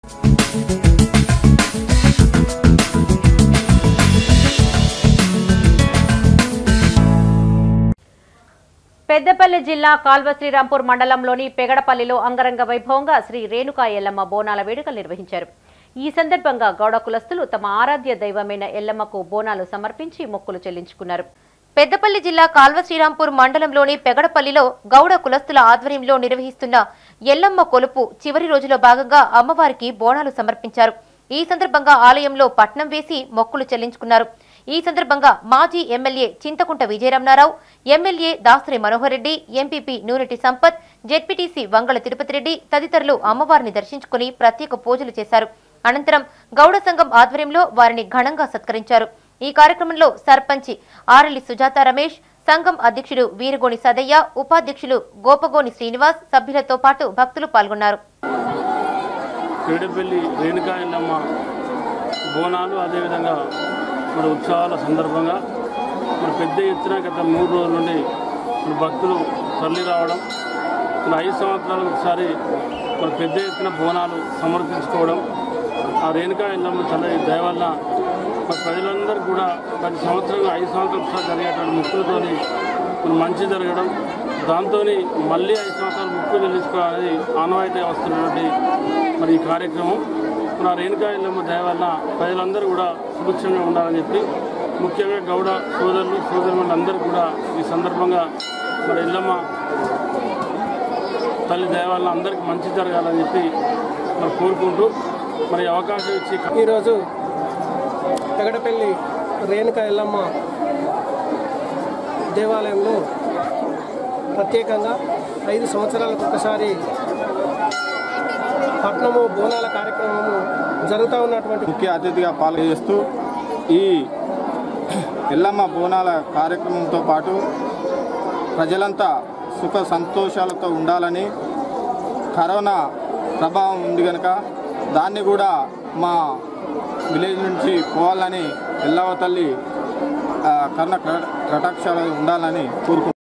పెద్దపల్లి జిల్లా కాల్వ శ్రీరాంపూర్ మండలంలోని పెగడపల్లిలో అంగరంగ వైభవంగా శ్రీ రేణుకా ఎల్లమ్మ బోనాల వేడుకలు నిర్వహించారు ఈ సందర్భంగా గౌడ కులస్తులు తమ ఆరాధ్య దైవమైన ఎల్లమ్మకు బోనాలు సమర్పించి మొక్కులు చెల్లించుకున్నారు పెద్దపల్లి జిల్లా కాల్వ శ్రీరాంపూర్ మండలంలోని పెగడపల్లిలో గౌడ కులస్తుల ఆధ్వర్యంలో నిర్వహిస్తున్న ఎల్లమ్మ కొలుపు చివరి రోజులో భాగంగా అమ్మవారికి బోనాలు సమర్పించారు ఈ సందర్భంగా ఆలయంలో పట్నం వేసి మొక్కులు చెల్లించుకున్నారు ఈ సందర్భంగా మాజీ MLA Chintakunta Vijayaramanarao MLA Dasari Manohar Reddy MPP Nuneti Sampath ZPTC Vangala Tirupati Reddy తదితరులు అమ్మవారిని దర్శించుకుని ప్రత్యేక పూజలు చేశారు అనంతరం గౌడ సంఘం ఆధ్వర్యంలో వారిని ఘనంగా సత్కరించారు ఈ కార్యక్రమంలో సర్పంచి ఆరలి సుజాత రమేష్ సంఘం అధ్యక్షుడు వీరగోని సదయ్య ఉపాధ్యక్షులు గోపగోని శ్రీనివాస్ సభ్యులతో పాటు భక్తులు పాల్గొన్నారు పేడపల్లి రేణుకా ఎల్లమ్మ బోనాలు అదేవిధంగా మరి ఉత్సవాల సందర్భంగా మరి పెద్ద ఎత్తున గత మూడు రోజుల నుండి మరి భక్తులు తరలి రావడం మరి ఐదు సంవత్సరాలకు ఒకసారి మరి పెద్ద ఎత్తున బోనాలు సమర్పించుకోవడం ఆ రేణుకా ఎల్లమ్మ తల్లి దయ వల్ల మరి ప్రజలందరూ కూడా ప్రతి సంవత్సరం ఐదు సంవత్సరాలు ఒకసారి జరిగేటువంటి ముక్కులతోని మరి మంచి జరగడం దాంతో మళ్ళీ ఐదు సంవత్సరాలు ముక్కు చెల్లించుకోవాలని ఆనవాయితీగా వస్తున్నటువంటి మరి ఈ కార్యక్రమం మన రేణుకా ఎల్లమ్మ దయ వల్ల ప్రజలందరూ కూడా సుభిక్షంగా ఉండాలని చెప్పి ముఖ్యంగా గౌడ సోదరులు సోదరులందరూ కూడా ఈ సందర్భంగా మరి ఎల్లమ్మ తల్లి దయ వల్ల అందరికీ మంచి జరగాలని చెప్పి మరి కోరుకుంటూ మరి ఈ అవకాశం ఇచ్చి ఈరోజు పెగడపల్లి రేణుక ఎల్లమ్మ దేవాలయంలో ప్రత్యేకంగా ఐదు సంవత్సరాలకు ఒకసారి పట్నము బోనాల కార్యక్రమము జరుగుతూ ఉన్నటువంటి ముఖ్య అతిథిగా పాల్గొస్తూ ఈ ఎల్లమ్మ బోనాల కార్యక్రమంతో పాటు ప్రజలంతా సుఖ సంతోషాలతో ఉండాలని కరోనా ప్రభావం ఉంది కనుక దాన్ని కూడా మా విలేజ్ నుంచి పోవాలని ఎల్లవ తల్లి ఆ, కర్ణ కటాక్షాలు ఉండాలని కోరుకుంటున్నాను